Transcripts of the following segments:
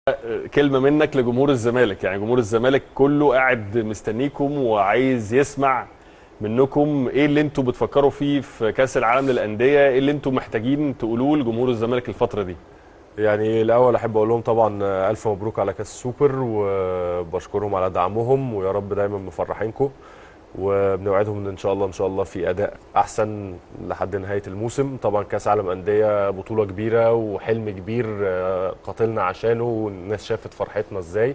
كلمه منك لجمهور الزمالك يعني جمهور الزمالك كله قاعد مستنيكم وعايز يسمع منكم ايه اللي انتوا بتفكروا فيه في كاس العالم للانديه ايه اللي انتوا محتاجين تقولوه لجمهور الزمالك الفتره دي يعني الاول احب اقول لهم طبعا الف مبروك على كاس السوبر وبشكرهم على دعمهم ويا رب دايما مفرحينكم وبنوعدهم ان ان شاء الله ان شاء الله في اداء احسن لحد نهايه الموسم طبعا كاس عالم انديه بطوله كبيره وحلم كبير قاتلنا عشانه والناس شافت فرحتنا ازاي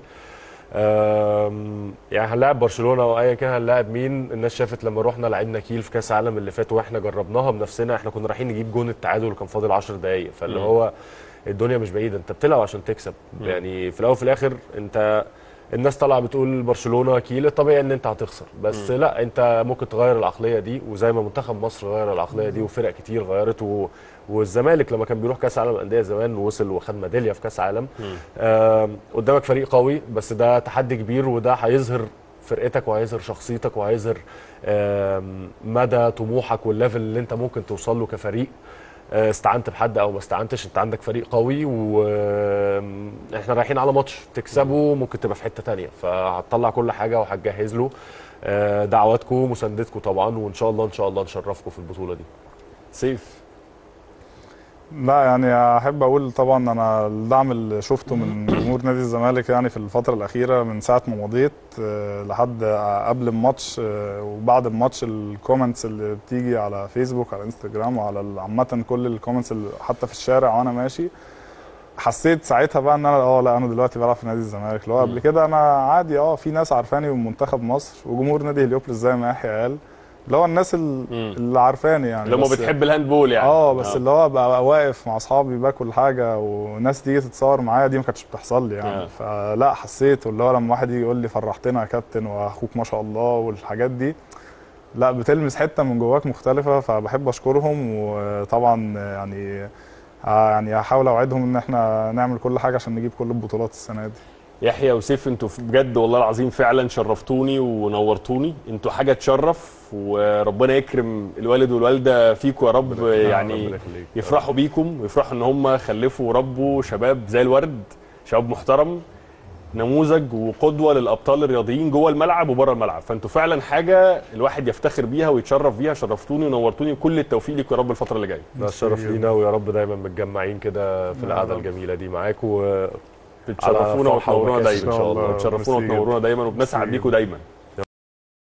يعني هنلاعب برشلونه او ايا كان هنلاعب مين الناس شافت لما رحنا لعبنا كيل في كاس العالم اللي فات واحنا جربناها بنفسنا احنا كنا رايحين نجيب جون التعادل وكان فاضل 10 دقائق فاللي هو الدنيا مش بعيده انت بتلعب عشان تكسب يعني في الاول وفي الاخر انت الناس طالعه بتقول برشلونه كيل طبيعي ان انت هتخسر بس م. لا انت ممكن تغير العقليه دي وزي ما منتخب مصر غير العقليه دي وفرق كتير غيرت و... والزمالك لما كان بيروح كاس عالم انديه زمان وصل وخد ميداليه في كاس عالم آه قدامك فريق قوي بس ده تحدي كبير وده هيظهر فرقتك وهيظهر شخصيتك وهيظهر آه مدى طموحك والليفل اللي انت ممكن توصل له كفريق استعنت بحد او ما استعنتش انت عندك فريق قوي واحنا رايحين على ماتش تكسبه ممكن تبقى في حته تانية فهتطلع كل حاجه وهتجهز له دعواتكم مساندتكم طبعا وان شاء الله ان شاء الله نشرفكم في البطوله دي سيف لا يعني احب اقول طبعا انا الدعم اللي شفته من جمهور نادي الزمالك يعني في الفتره الاخيره من ساعه ما مضيت لحد قبل الماتش وبعد الماتش الكومنتس اللي بتيجي على فيسبوك على انستجرام وعلى عامه كل الكومنتس اللي حتى في الشارع وانا ماشي حسيت ساعتها بقى ان انا اه لا انا دلوقتي بلعب في نادي الزمالك اللي هو قبل كده انا عادي اه في ناس عارفاني من منتخب مصر وجمهور نادي هليوبلس زي ما يحيى قال اللي هو الناس اللي عارفاني يعني اللي هم بتحب الهاندبول يعني اه بس آه. اللي هو بقى واقف مع اصحابي باكل حاجه وناس تيجي تتصور معايا دي ما كانتش بتحصل لي يعني آه. فلا حسيت واللي هو لما واحد يجي يقول لي فرحتنا يا كابتن واخوك ما شاء الله والحاجات دي لا بتلمس حته من جواك مختلفه فبحب اشكرهم وطبعا يعني يعني هحاول اوعدهم ان احنا نعمل كل حاجه عشان نجيب كل البطولات السنه دي يحيى وسيف انتوا بجد والله العظيم فعلا شرفتوني ونورتوني انتوا حاجه تشرف وربنا يكرم الوالد والوالده فيكم يا رب يعني يفرحوا بيكم ويفرحوا ان هم خلفوا وربوا شباب زي الورد شباب محترم نموذج وقدوه للابطال الرياضيين جوه الملعب وبره الملعب فانتوا فعلا حاجه الواحد يفتخر بيها ويتشرف بيها شرفتوني ونورتوني وكل التوفيق لكم يا رب الفتره اللي جايه ده الشرف لينا ويا رب دايما متجمعين كده في القعده الجميله دي معاكم تشرفونا وتنورونا دايما ان شاء الله تشرفونا وتنورونا دايما وبنسعد بيكم دايما